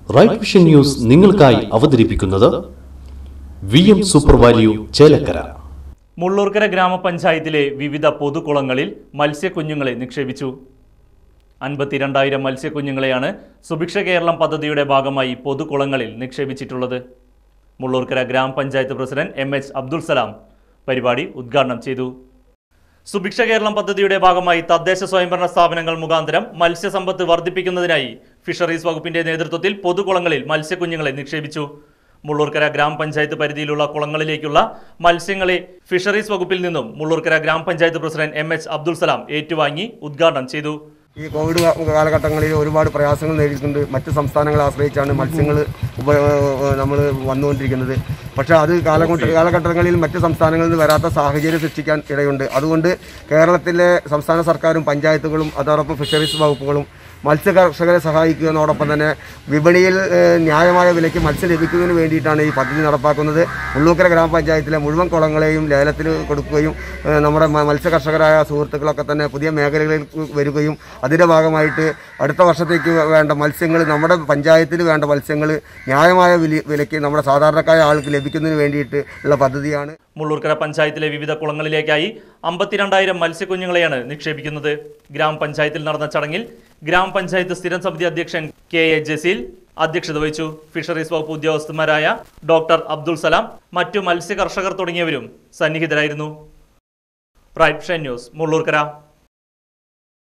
right vision news നിങ്ങൾക്കായി അവതരിപ്പിക്കുന്നത് V M super value Chelakkara Mullurkara ഗ്രാമപഞ്ചായത്തിലെ വിവിധ പൊതുകുളങ്ങളിൽ മത്സ്യക്കുഞ്ഞുങ്ങളെ നിക്ഷേപിച്ചു അൻപത്തിരണ്ടായിരം മത്സ്യക്കുഞ്ഞുങ്ങളെയാണ് സുഭിക്ഷ കേരളം പദ്ധതിയുടെ ഭാഗമായി പൊതുകുളങ്ങളിൽ നിക്ഷേപിച്ചിട്ടുള്ളത് മുള്ളൂർക്കര ഗ്രാമപഞ്ചായത്ത് president M H Abdul Salam പരിപാടി ഉദ്ഘാടനം ചെയ്തു സുഭിക്ഷ കേരളം പദ്ധതിയുടെ ഭാഗമായി തദ്ദേശ സ്വയംഭരണ സ്ഥാപനങ്ങൾ മുഖാന്തരം മത്സ്യസമ്പത്ത് വർദ്ധിപ്പിക്കുന്നതിനായി ഫിഷറീസ് വകുപ്പിന്റെ നേതൃത്വത്തിൽ പൊതുകുളങ്ങളിൽ മത്സ്യക്കുഞ്ഞുങ്ങളെ നിക്ഷേപിച്ചു മുള്ളൂർക്കര ഗ്രാമപഞ്ചായത്ത് പരിധിയിലുള്ള കുളങ്ങളിലേക്കുള്ള മത്സ്യങ്ങളെ ഫിഷറീസ് വകുപ്പിൽ നിന്നും മുള്ളൂർക്കര ഗ്രാമപഞ്ചായത്ത് president M H Abdul Salam ഏറ്റുവാങ്ങി ഉദ്ഘാടനം ചെയ്തു ഈ കോവിഡ് കാ- കാലഘട്ടങ്ങളിൽ ഒരുപാട് പ്രയാസങ്ങൾ നേരിട്ടുണ്ട് മറ്റ് സംസ്ഥാനങ്ങളെ ആശ്രയിച്ചാണ് മത്സ്യങ്ങൾ ഉപ നമ്മൾ വന്നുകൊണ്ടിരിക്കുന്നത് പക്ഷേ അത് കാലഘട്ട കാലഘട്ടങ്ങളിൽ മറ്റ് സംസ്ഥാനങ്ങളിൽ നിന്ന് വരാത്ത സാഹചര്യം സൃഷ്ടിക്കാൻ ഇടയുണ്ട് അതുകൊണ്ട് കേരളത്തിലെ സംസ്ഥാന സർക്കാരും പഞ്ചായത്തുകളും അതോടൊപ്പം ഫിഷറീസ് വകുപ്പുകളും മത്സ്യ കർഷകരെ സഹായിക്കുന്നതോടൊപ്പം തന്നെ വിപണിയിൽ ഏഹ്, ന്യായമായ വിലയ്ക്ക് മത്സ്യം ലഭിക്കുന്നതിന് വേണ്ടിയിട്ടാണ് ഈ പദ്ധതി നടപ്പാക്കുന്നത് ഉള്ളൂക്കര ഗ്രാമപഞ്ചായത്തിലെ മുഴുവൻ കുളങ്ങളെയും ലേലത്തിൽ കൊടുക്കുകയും ഏഹ്, നമ്മുടെ മ- മത്സ്യ കർഷകരായ സുഹൃത്തുക്കളൊക്കെ തന്നെ പുതിയ മേഖലകളിൽ വരികയും അതിൻ്റെ ഭാഗമായിട്ട് അടുത്ത വർഷത്തേക്ക് വേണ്ട മത്സ്യങ്ങൾ നമ്മുടെ പഞ്ചായത്തിൽ വേണ്ട മത്സ്യങ്ങൾ ന്യായമായ വില വിലയ്ക്ക് നമ്മുടെ സാധാരണക്കാരായ ആൾക്ക് ലഭിക്കുന്നതിന് വേണ്ടിയിട്ട് ഉള്ള പദ്ധതിയാണ് മുള്ളൂർക്കര പഞ്ചായത്തിലെ വിവിധ കുളങ്ങളിലേക്കായി അമ്പത്തിരണ്ടായിരം മത്സ്യക്കുഞ്ഞുങ്ങളെയാണ് നിക്ഷേപിക്കുന്നത് ഗ്രാമപഞ്ചായത്തിൽ നടന്ന ചടങ്ങിൽ ഗ്രാമപഞ്ചായത്ത് സ്ഥിരം സമിതി അധ്യക്ഷൻ കെ എ ജസീൽ അധ്യക്ഷത വഹിച്ചു ഫിഷറീസ് വകുപ്പ് ഉദ്യോഗസ്ഥന്മാരായ ഡോക്ടർ അബ്ദുൾ സലാം മറ്റു മത്സ്യ കർഷകർ തുടങ്ങിയവരും സന്നിഹിതരായിരുന്നു റൈറ്റ് ന്യൂസ് മുള്ളൂർക്കര